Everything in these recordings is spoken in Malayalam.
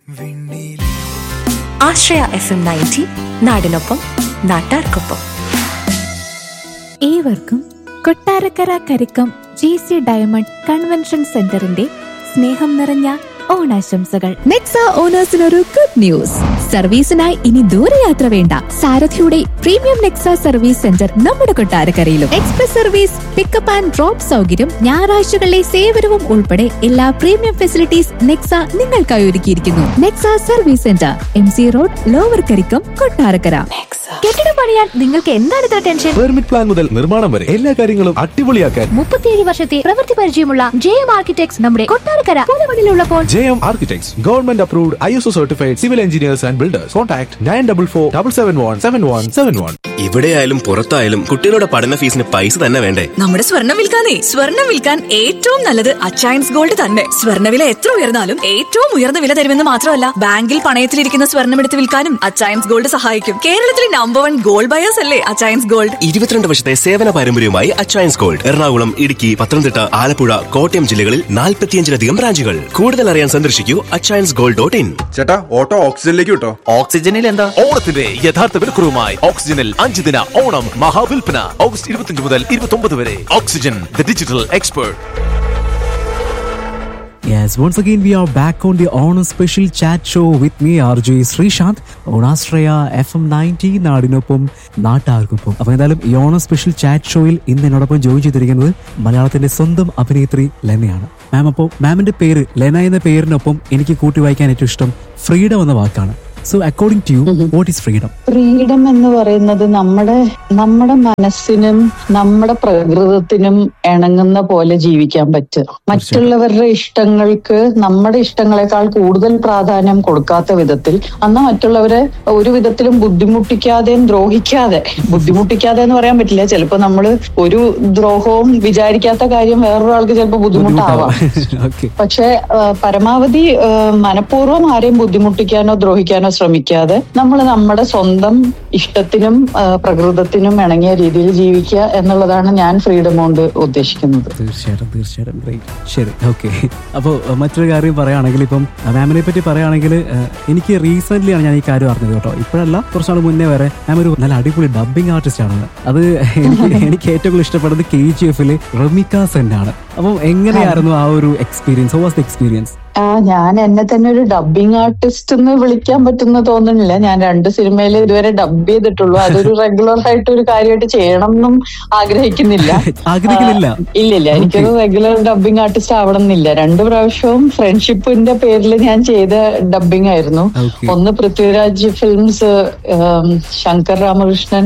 ആശ്രയ എഫ് എം നയൻറ്റി നാടിനൊപ്പം നാട്ടാർക്കൊപ്പം ഏവർക്കും Kottarakkara Karikkam G C diamond convention സെന്ററിന്റെ സ്നേഹം നിറഞ്ഞ ഓണാശംസകൾ നെക്സ ഓണേഴ്സിനൊരു ഗുഡ് ന്യൂസ് സർവീസിനായി ഇനി ദൂരയാത്ര വേണ്ട സാരഥിയുടെ പ്രീമിയം നെക്സ സർവീസ് സെന്റർ നമ്മുടെ കൊട്ടാരക്കരയിലും express service pickup and drop സൗകര്യം ഞായറാഴ്ചകളിലെ സേവനവും ഉൾപ്പെടെ എല്ലാ പ്രീമിയം ഫെസിലിറ്റീസ് നെക്സ നിങ്ങൾക്കായി ഒരുക്കിയിരിക്കുന്നു Nexa service centre M C road lower Karikkam Kottarakkara കെട്ടിടം പണിയാൻ നിങ്ങൾക്ക് എന്താണ് ഇത്ര ടെൻഷൻ പെർമിറ്റ് പ്ലാൻ മുതൽ നിർമ്മാണം വരെ എല്ലാ കാര്യങ്ങളും അടിപൊളിയാക്കാൻ മുപ്പത്തിയേഴ് വർഷത്തെ പ്രവൃത്തി പരിചയമുള്ള ജെ എം ആർക്കിടെക്ട്സ് നമ്മുടെ കൊട്ടാരക്കര പൂലമണിലുള്ളപ്പോൾ J M architects government approved I S O certified civil engineers and builders contact nine double four double seven one seven one seven one ഇവിടെയായാലും പുറത്തായാലും കുട്ടികളുടെ പഠന ഫീസിന് പൈസ തന്നെ വേണ്ടേ നമ്മുടെ സ്വർണം വിൽക്കാനേ സ്വർണം വിൽക്കാൻ ഏറ്റവും നല്ലത് അച്ചയൻസ് ഗോൾഡ് തന്നെ സ്വർണ്ണവില എത്ര ഉയർന്നാലും ഏറ്റവും ഉയർന്ന വില തരുമെന്ന് മാത്രമല്ല ബാങ്കിൽ പണയത്തിലിരിക്കുന്ന സ്വർണം എടുത്ത് വിൽക്കാനും അച്ചയൻസ് ഗോൾഡ് സഹായിക്കും കേരളത്തിലെ നമ്പർ വൺ ഗോൾഡ് ബയേഴ്സ് അല്ലേ അച്ചയൻസ് ഗോൾഡ് ഇരുപത്തിരണ്ട് വർഷത്തെ സേവന പാരമ്പര്യവുമായി അച്ചയൻസ് ഗോൾഡ് എറണാകുളം ഇടുക്കി പത്തനംതിട്ട ആലപ്പുഴ കോട്ടയം ജില്ലകളിൽ നാൽപ്പത്തിയഞ്ചിലധികം ബ്രാഞ്ചുകൾ കൂടുതൽ അറിയാൻ സന്ദർശിക്കൂ അച്ചയൻസ് ഗോൾഡ് ഡോട്ട് ഇൻ ചേട്ടാ ഓട്ടോ ഓക്സിജനിലേക്ക് വിട്ടോ ഓക്സിജനിൽ എന്താ ഓണത്തിന്റെ യഥാർത്ഥ വിലക്കുറവുമായി ഓക്സിജനിൽ അഞ്ച് ദിന ഓണം മഹാവിൽപ്പന ഓഗസ്റ്റ് ഇരുപത്തിയഞ്ച് മുതൽ ഇരുപത്തി വരെ Oxygen the digital expert Yes, once again we are back on the Honor Special Chat Show with me, RJ Srishant, on Astraya FM 90 നാടിനൊപ്പം നാട്ടാർക്കൊപ്പം അപ്പൊ എന്തായാലും ഈ ഓണം സ്പെഷ്യൽ ചാറ്റ് ഷോയിൽ ഇന്ന് എന്നോടൊപ്പം ജോയിൻ ചെയ്തിരിക്കുന്നത് മലയാളത്തിന്റെ സ്വന്തം അഭിനേത്രി ലെനയാണ് മാം അപ്പോൾ മാമിന്റെ പേര് ലെന എന്ന പേരിനൊപ്പം എനിക്ക് കൂട്ടി വായിക്കാൻ ഏറ്റവും ഇഷ്ടം ഫ്രീഡം എന്ന വാക്കാണ് so according to you what is freedom freedom എന്ന് പറയുന്നത് നമ്മുടെ നമ്മുടെ മനസ്സിനും നമ്മുടെ പ്രകൃതത്തിനും ഇണങ്ങുന്ന പോലെ ജീവിക്കാൻ പറ്റുക മറ്റുള്ളവരുടെ ഇഷ്ടങ്ങൾക്ക് നമ്മുടെ ഇഷ്ടങ്ങളെക്കാൾ കൂടുതൽ പ്രാധാന്യം കൊടുക്കാത്ത വിധത്തിൽ അന്ന് മറ്റുള്ളവരെ ഒരു വിധത്തിലും ബുദ്ധിമുട്ടിക്കാതെയും ദ്രോഹിക്കാതെ ബുദ്ധിമുട്ടിക്കാതെ എന്ന് പറയാൻ പറ്റില്ല ചിലപ്പോ നമ്മൾ ഒരു ദ്രോഹവും വിചാരിക്കാത്ത കാര്യം വേറൊരാൾക്ക് ചിലപ്പോൾ ബുദ്ധിമുട്ടാവാം ഓക്കെ പക്ഷെ ആ, പരമാവധി ആ, മനഃപൂർവ്വം ആരെയും ബുദ്ധിമുട്ടിക്കാനോ ദ്രോഹിക്കാനോ ശ്രമിക്കാതെ നമ്മൾ നമ്മുടെ സ്വന്തം ഇഷ്ടത്തിനും ആ, പ്രകൃതത്തിനും ഇണങ്ങിയ രീതിയിൽ ജീവിക്കുക എന്നുള്ളതാണ് ഞാൻ ഫ്രീഡം കൊണ്ട് ഉദ്ദേശിക്കുന്നത് തീർച്ചയായിട്ടും തീർച്ചയായിട്ടും ഗ്രേറ്റ് ശരി ഓക്കെ അപ്പോൾ മറ്റൊരു കാര്യം പറയുകയാണെങ്കിൽ ഇപ്പം മാമിനെ പറ്റി പറയുകയാണെങ്കിൽ എനിക്ക് റീസെന്റ് ആണ് ഞാൻ ഈ കാര്യം അറിഞ്ഞത് കേട്ടോ ഇപ്പോഴല്ല കുറച്ചാൾ മുന്നേ വരെ മാം ഒരു നല്ല അടിപൊളി ഡബിങ് ആർട്ടിസ്റ്റ് ആണ് അത് എനിക്ക് എനിക്ക് ഏറ്റവും കൂടുതൽ ഇഷ്ടപ്പെടുന്നത് കെ ജി എഫിൽ റമിക സെൻ ആണ് അപ്പം എങ്ങനെയായിരുന്നു ആ ഒരു എക്സ്പീരിയൻസ് ഹോ വാസ് ദ എക്സ്പീരിയൻസ് ആ ഞാൻ എന്നെ തന്നെ ഒരു ഡബിങ് ആർട്ടിസ്റ്റ് എന്ന് വിളിക്കാൻ പറ്റുന്ന തോന്നുന്നില്ല ഞാൻ രണ്ട് സിനിമയിൽ ഇതുവരെ ഡബ് ചെയ്തിട്ടുള്ളൂ അതൊരു റെഗുലർ ആയിട്ട് ഒരു കാര്യമായിട്ട് ചെയ്യണം എന്നും ആഗ്രഹിക്കുന്നില്ല ആഗ്രഹിക്കുന്നില്ല ആ, ഇല്ലില്ല എനിക്കൊരു റെഗുലർ ഡബിങ് ആർട്ടിസ്റ്റ് ആവണം എന്നില്ല രണ്ട് പ്രാവശ്യവും ഫ്രണ്ട്ഷിപ്പിന്റെ പേരിൽ ഞാൻ ചെയ്ത ഡബിങ് ആയിരുന്നു Okay. ഒന്ന് Prithviraj films Shankar Ramakrishnan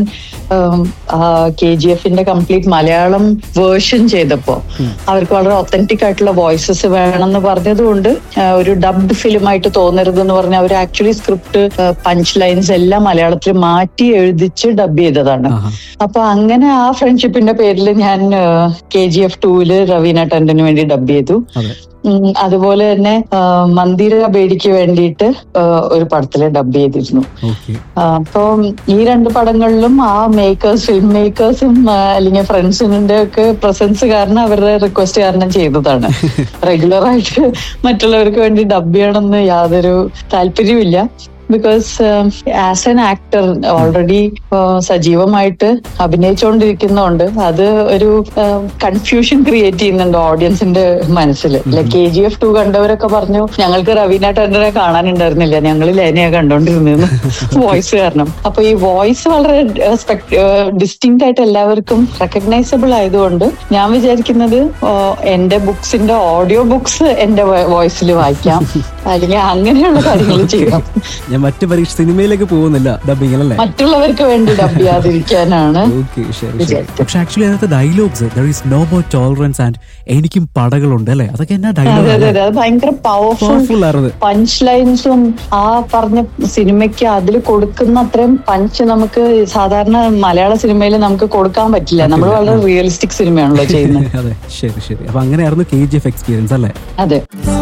K G എഫിന്റെ കംപ്ലീറ്റ് മലയാളം വേർഷൻ ചെയ്തപ്പോ അവർക്ക് വളരെ ഒത്തന്റിക് ആയിട്ടുള്ള വോയിസസ് വേണമെന്ന് പറഞ്ഞതുകൊണ്ട് ആ, ഒരു ഡബ്ഡ് ഫിലിമായിട്ട് തോന്നരുത് എന്ന് പറഞ്ഞ അവർ ആക്ച്വലി സ്ക്രിപ്റ്റ് പഞ്ച് ലൈൻസ് എല്ലാം മലയാളത്തിൽ മാറ്റി എഴുതിച്ച് ഡബ് ചെയ്തതാണ് ആഹാ. അപ്പൊ അങ്ങനെ ആ ഫ്രണ്ട്ഷിപ്പിന്റെ പേരിൽ ഞാൻ കെ ജി എഫ് ടൂവില് റവീന ടണ്ടന് വേണ്ടി ഡബ് ചെയ്തു അതെ ഉം, അതുപോലെ തന്നെ ആ, മന്ദിര ബേഡിക്ക് വേണ്ടിയിട്ട് ആ, ഒരു പടത്തില് ഡബ് ചെയ്തിരുന്നു ഓക്കെ ആ, അപ്പം ഈ രണ്ട് പടങ്ങളിലും ആ മേക്കേഴ്സ് ഫിലിം മേക്കേഴ്സും അല്ലെങ്കിൽ ഫ്രണ്ട്സിന്റെ ഒക്കെ പ്രസൻസ് കാരണം അവരുടെ റിക്വസ്റ്റ് കാരണം ചെയ്തതാണ് റെഗുലർ ആയിട്ട് മറ്റുള്ളവർക്ക് വേണ്ടി ഡബ് ചെയ്യണമെന്ന് യാതൊരു താല്പര്യമില്ല because as an actor already സജീവമായിട്ട് അഭിനയിച്ചുകൊണ്ടിരിക്കുന്നതുകൊണ്ട് അത് ഒരു കൺഫ്യൂഷൻ ക്രിയേറ്റ് ചെയ്യുന്നുണ്ട് ഓഡിയൻസിന്റെ മനസ്സിൽ like K G F two കണ്ടവരൊക്കെ പറഞ്ഞു ഞങ്ങൾക്ക് റവീന ടണ്ടനെ കാണാനുണ്ടായിരുന്നില്ല ഞങ്ങൾ ലേനയെ കണ്ടോണ്ടിരുന്നു വോയിസ് കാരണം അപ്പൊ ഈ വോയിസ് വളരെ ഡിസ്റ്റിങ് ആയിട്ട് എല്ലാവർക്കും റെക്കഗ്നൈസബിൾ ആയതുകൊണ്ട് ഞാൻ വിചാരിക്കുന്നത് ആ, എന്റെ ബുക്സിന്റെ ഓഡിയോ ബുക്സ് എന്റെ വോയിസിൽ വായിക്കാം അല്ലെങ്കിൽ അങ്ങനെയുള്ള കാര്യങ്ങൾ ചെയ്യാം ഞാൻ മറ്റു പരീക്ഷ സിനിമയിലേക്ക് പോകുന്നില്ല ഡബിങ്ങിൽ അല്ലേ മറ്റുള്ളവർക്ക് വേണ്ടി ഡബ് ചെയ്യാതിരിക്കാനാണ് ഓക്കെ ശരി ശരി വിചാരിച്ചു. പക്ഷെ ആക്ച്വലി അതിനകത്ത് dialogues there is no more tolerance and എനിക്കും പടകളുണ്ട് അല്ലേ അതൊക്കെ എന്നാ അതെ അതെ ഡയലോഗ് അതെ അത് ഭയങ്കര പവർഫുൾ പവർഫുൾ ആയിരുന്നു പഞ്ച് ലൈൻസും ആ പറഞ്ഞ സിനിമയ്ക്ക് അതിൽ കൊടുക്കുന്ന അത്രയും പഞ്ച് നമുക്ക് സാധാരണ മലയാള സിനിമയിൽ നമുക്ക് കൊടുക്കാൻ പറ്റില്ല നമ്മൾ വളരെ റിയലിസ്റ്റിക് സിനിമയാണല്ലോ ചെയ്യുന്നത് അതെ ശരി ശരി അപ്പൊ അങ്ങനെയായിരുന്നു കെ ജി എഫ് എക്സ്പീരിയൻസ് അല്ലേ അതെ